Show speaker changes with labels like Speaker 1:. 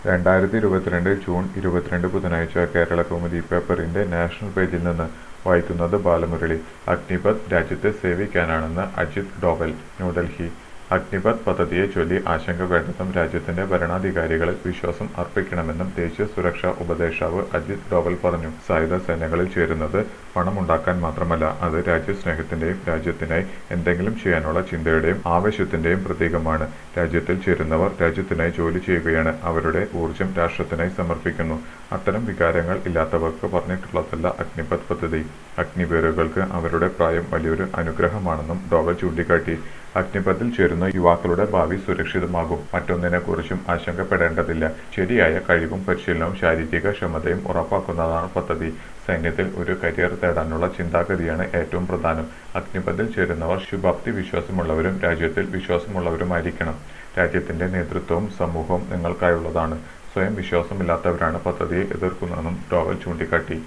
Speaker 1: രണ്ടായിരത്തി ഇരുപത്തിരണ്ട് ജൂൺ ഇരുപത്തിരണ്ട് ബുധനാഴ്ച കേരള കൗമുദി പേപ്പറിന്റെ നാഷണൽ പേജിൽ നിന്ന് വായിക്കുന്നത് ബാലമുരളി അഗ്നിപഥ് രാജ്യത്തെ സേവിക്കാനാണെന്ന് അജിത് ഡോവൽ ന്യൂഡൽഹി അഗ്നിപഥ് പദ്ധതിയെ ചൊല്ലി ആശങ്ക വേണ്ടെന്നും രാജ്യത്തിന്റെ ഭരണാധികാരികളിൽ വിശ്വാസം അർപ്പിക്കണമെന്നും ദേശീയ സുരക്ഷാ ഉപദേഷ്ടാവ് അജിത് ഡോവൽ പറഞ്ഞു സായുധ സേനകളിൽ ചേരുന്നത് പണമുണ്ടാക്കാൻ മാത്രമല്ല അത് രാജ്യസ്നേഹത്തിന്റെയും രാജ്യത്തിനായി എന്തെങ്കിലും ചെയ്യാനുള്ള ചിന്തയുടെയും ആവശ്യത്തിന്റെയും പ്രതീകമാണ് രാജ്യത്തിൽ ചേരുന്നവർ രാജ്യത്തിനായി ജോലി ചെയ്യുകയാണ് അവരുടെ ഊർജം രാഷ്ട്രത്തിനായി സമർപ്പിക്കുന്നു അത്തരം വികാരങ്ങൾ ഇല്ലാത്തവർക്ക് പറഞ്ഞിട്ടുള്ളതല്ല അഗ്നിപഥ് പദ്ധതി അഗ്നിപേരുകൾക്ക് അവരുടെ പ്രായം വലിയൊരു അനുഗ്രഹമാണെന്നും ഡോവൽ ചൂണ്ടിക്കാട്ടി അഗ്നിപഥിൽ ചേരുന്ന യുവാക്കളുടെ ഭാവി സുരക്ഷിതമാകും മറ്റൊന്നിനെക്കുറിച്ചും ആശങ്കപ്പെടേണ്ടതില്ല ശരിയായ കഴിവും പരിശീലനവും ശാരീരിക ക്ഷമതയും ഉറപ്പാക്കുന്നതാണ് പദ്ധതി സൈന്യത്തിൽ ഒരു കരിയർ തേടാനുള്ള ചിന്താഗതിയാണ് ഏറ്റവും പ്രധാനം അഗ്നിപഥിൽ ചേരുന്നവർ ശുഭാപ്തി വിശ്വാസമുള്ളവരും രാജ്യത്തിൽ വിശ്വാസമുള്ളവരുമായിരിക്കണം രാജ്യത്തിന്റെ നേതൃത്വവും സമൂഹവും നിങ്ങൾക്കായുള്ളതാണ് സ്വയം വിശ്വാസമില്ലാത്തവരാണ് പദ്ധതിയെ എതിർക്കുന്നതെന്നും ഡോവൽ ചൂണ്ടിക്കാട്ടി